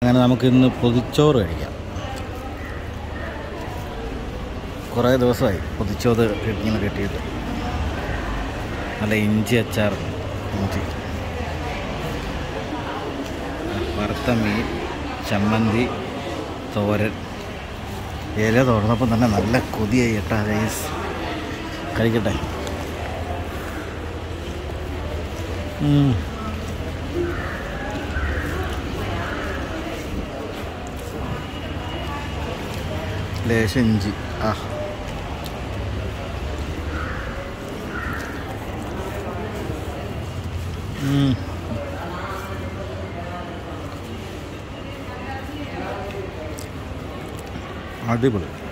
അങ്ങനെ നമുക്കിന്ന് പൊതിച്ചോറ് കഴിക്കാം കുറേ ദിവസമായി പൊതിച്ചോറ് ഇങ്ങനെ കെട്ടിയിട്ട് നല്ല ഇഞ്ചി അച്ചാർ ഇഞ്ചി വറുത്ത മീൻ ചമ്മന്തി തോരൻ ഇല തുറന്നപ്പോൾ തന്നെ നല്ല കൊതിയായി കേട്ടാ റൈസ് കഴിക്കട്ടെ ഉം. ലേശം ഇഞ്ചി ആ ഉം. അടിപൊളി